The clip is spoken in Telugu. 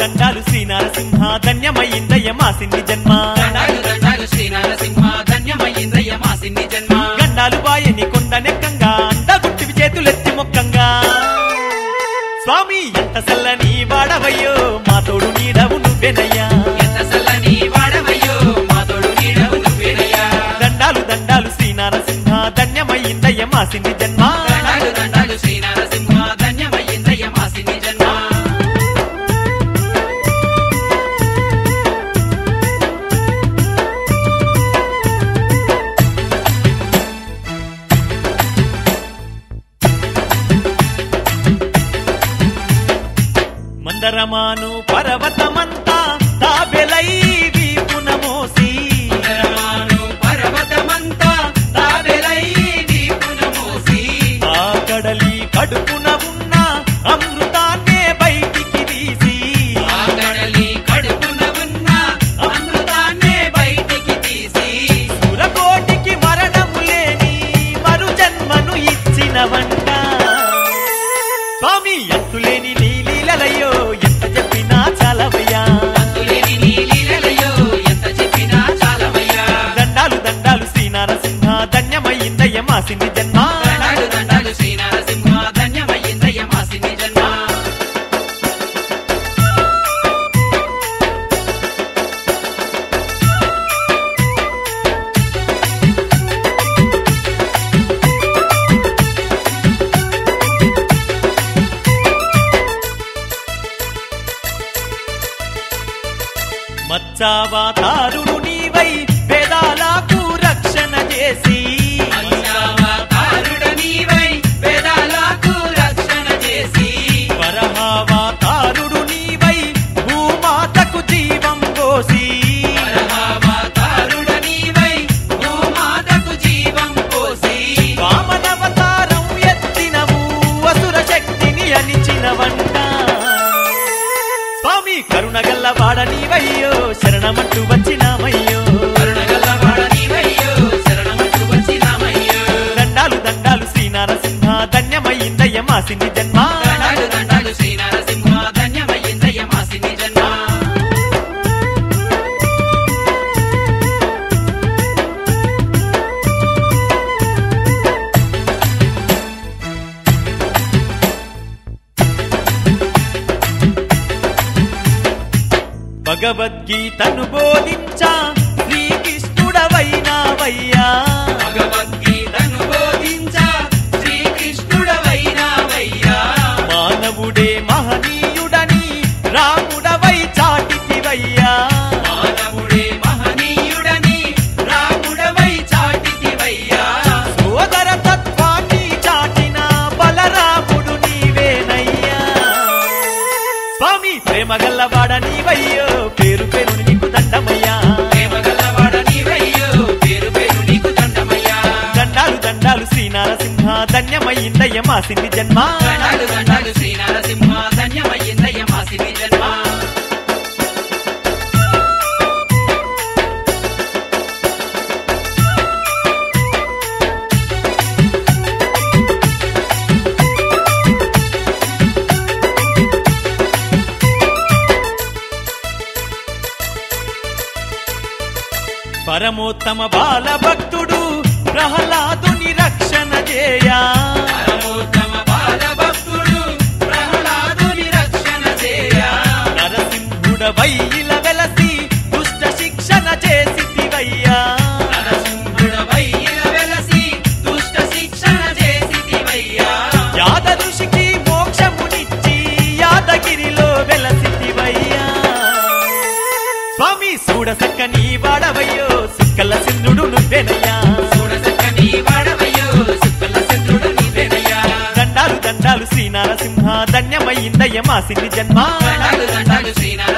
దండాలు శ్రీ నరసింహ ధన్యమయ్యిందయ్య మా సిన్ని జన్మ దండాలు దండాలు శ్రీ నరసింహ ధన్యమయ్యిందయ్య మా సిన్ని జన్మ గండాలు బాయని కొండ నెక్కంగా అండగుట్టివి చేతులెత్తి మొక్కంగా స్వామి ఎంత చల్లని వాడవయ్యో మా తోడు నీడవు నువ్వెనయ్యా ఎంత చల్లని వాడవయ్యో మా తోడు నీడవు నువ్వేనయ్యా దండాలు దండాలు శ్రీ నరసింహ ధన్యమయ్యిందయ్య మా సిన్ని జన్మ దండాలు దండాలు శ్రీ నరసింహ ధన్యమయ్యిందయ్య మా సిన్ని జన్మ మందరమాను పర్వతమంతా తాబెలై వీపున మోసి మందరమాను పర్వతమంతా తాబెలై దీపున మోసి ఆ కడలి కడుపున ఉన్న అమృతాన్నే బయటికి తీసి ఆ కడలి కడుపున ఉన్న అమృతాన్నే బయటికి తీసి సురకోటికి మరణము లేని మరు జన్మను ఇచ్చిన వంట స్వామి అంతులేని నీలీలలయ్యో ఎంత చెప్పినా చాలవయ్యా అంతులేని నీ లీలలయో ఎంత చెప్పినా చాలవయ్యా దండాలు దండాలు శ్రీ నరసింహ ధన్యమయ్యిందయ్య మా సిన్ని జన్మ దండాలు దండాలు శ్రీ నరసింహ ధన్యమయ్యిందయ్య మా సిన్ని జన్మ మచ్చావతారుడు నీవై వేదాలకు రక్షణ చేసి మంచావతారుడ నీవై వేదాలకు రక్షణ చేసి వరహావతారుడు నీవై భూమాతకు జీవం పోసి వరహావతారుడ నీవై భూమాతకు జీవం పోసి వామనవతారం ఎత్తినవు అసుర శక్తిని అనిచిన వంట స్వామి కరుణగల్ల వాడ నీవయ్యో శరణమంటూ వచ్చినామయ్యో కరుణగల్లవాడ నీవయ్యో శరణమంటూ వచ్చినామయ్యో దండాలు దండాలు శ్రీ నరసింహ ధన్యమయ్యిందయ్య మా సిన్ని జన్మ దండాలు దండాలు శ్రీ నరసింహ ధన్యమయ్యిందయ్య మా సిన్ని జన్మ భగవద్గీతను బోధించా శ్రీకృష్ణుడవైనావయ్యా భగవద్గీతను బోధించా శ్రీకృష్ణుడవైనావయ్యా మానవుడే మహనీయుడని రాముడవై చాటితివయ్యా మానవుడే మహనీయుడని రాముడవై చాటితివయ్యా సోదర తత్వాన్ని చాటిన బలరాముడు నీవేనయ్యా స్వామి ప్రేమగల్లవాడ నీవయ్యో పేరు పేరు నీకు దండమయ్యా ప్రేమగల్లవాడ నీవయ్యో పేరు పేరు నీకు దండమయ్యా దండాలు దండాలు శ్రీ నరసింహ ధన్యమయ్యిందయ్య మా సిన్ని జన్మ దండాలు దండాలు శ్రీ నరసింహ ధన్యమయ్యిందయ్య మా సిరి జన్మ పరమోత్తమ బాల భక్తుడు ప్రహ్లాదుని రక్షణ చేయా పరమోత్తమ బాల భక్తుడు ప్రహ్లాదుని రక్షణ చేయ నరసింహుడవై ఇలా వెలసి దుష్ట శిక్షణ చేసివయ్యా నరసింహుడవై ఇలా వెలసి దుష్ట శిక్షణ చేసితివయ్యా యాద ఋషికి మోక్షమునిచ్చి యాదగిరిలో వెలసివయ్యా స్వామి చూడసక్క నీ వాడవయ్యో సుక్కల సింధుడు నువ్వెనయ్యా చూడసక్కని వాడవయ్యో సుక్కల చంద్రుడు నీవేనయ్యా దండాలు దండాలు శ్రీ నరసింహ ధన్యమయ్యిందయ్య మా సిన్ని జన్మ దండాలు దండాలు శ్రీ